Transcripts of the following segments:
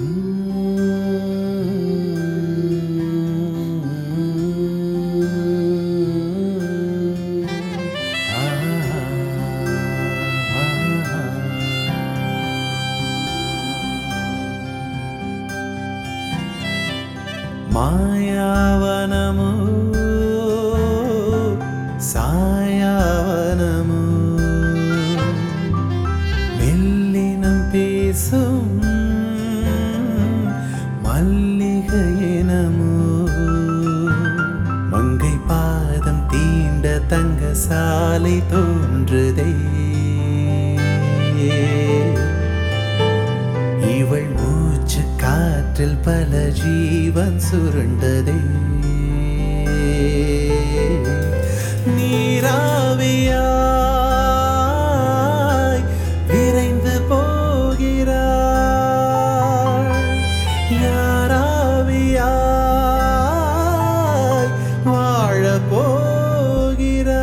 మాయావనము சாயாவனமோ மெல்லினம் பேசும் மல்லிகையினமோ மங்கை பாதம் தீண்ட தங்க சாலை தோன்றுதே இவள் மூச்சு காற்றில் பல ஜீவன் சுருண்டதே நீராவியாய் விரைந்து போகிறாள் யாராவியாய் வாழ போகிறாள்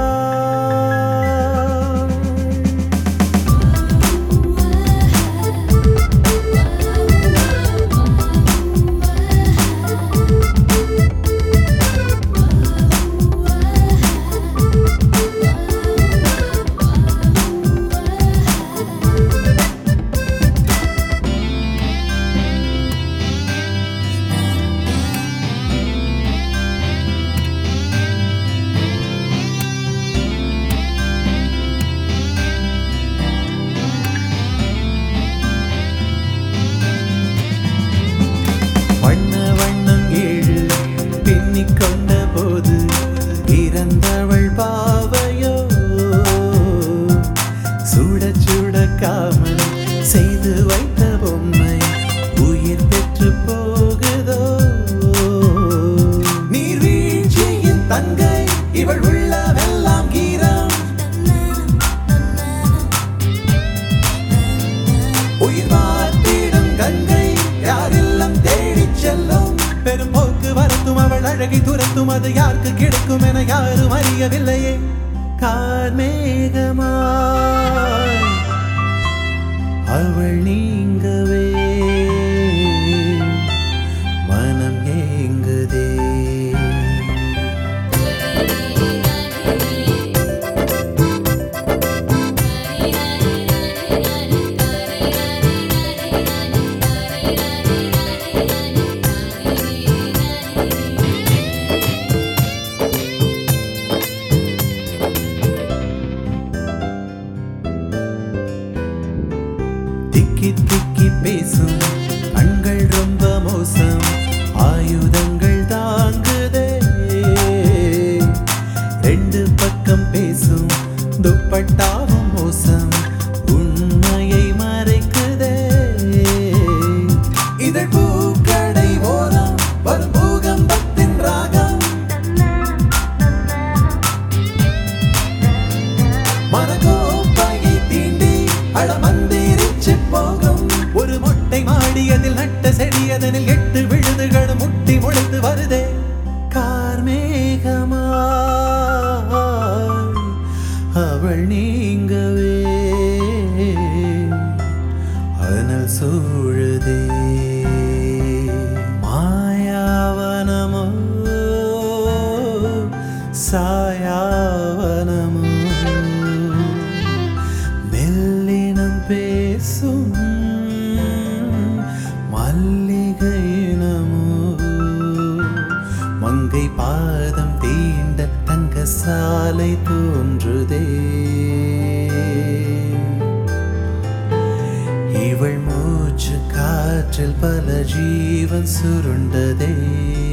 வண்ண வண்ணம் ஏழு பின்னிக் கொண்ட போது இறந்தவள் பாவையோ சுட சுட காமன் செய்து வைத்த பொம்மை உயிர் பெற்று போகுதோ நீர்வீழ்ச்சியின் தங்கை இவள் உள்ளவெல்லாம் கீரம் உயிர் மாற்றிடும் கங்கை யாரெல்லாம் தேடிச் செல்லும் பெரும் போக்கு வரத்தும் அவள் அழகை துரத்தும் அது யாருக்கு கிடைக்கும் என யாரும் அறியவில்லையே கார்மேகமாய் அவள் நீங்கவே மனம் ஏங்குதே திக்கி திக்கி பேசும் கண்கள் ரொம்ப மோசம் ஆயுதங்கள் தாங்குதே ரெண்டு பக்கம் பேசும் துப்பட்டாவும் மோசம் உண்மையை மறைக்குதே இதழ் பூக்கடை ஓரம் வரும் பூகம்பத்தின் ராகம் மனக்கோப்பையை தீண்டி அடமந்திரிச்சு போகும் ஒரு மொட்டை மாடியதில் நட்ட செடியதனில் எட்டு விழுதுகள் முட்டி முளைத்து வருதே கார்மேகமாய் அவள் நீங்கவே அனல் சூழுதே மாயாவனமோ சாயாவனமோ மெல்லினம் பேசும் மல்லிகையினமோ மங்கை பாதம் தீண்ட தங்க சாலை தோன்றுதே இவள் மூச்சு காற்றில் பல ஜீவன் சுருண்டதே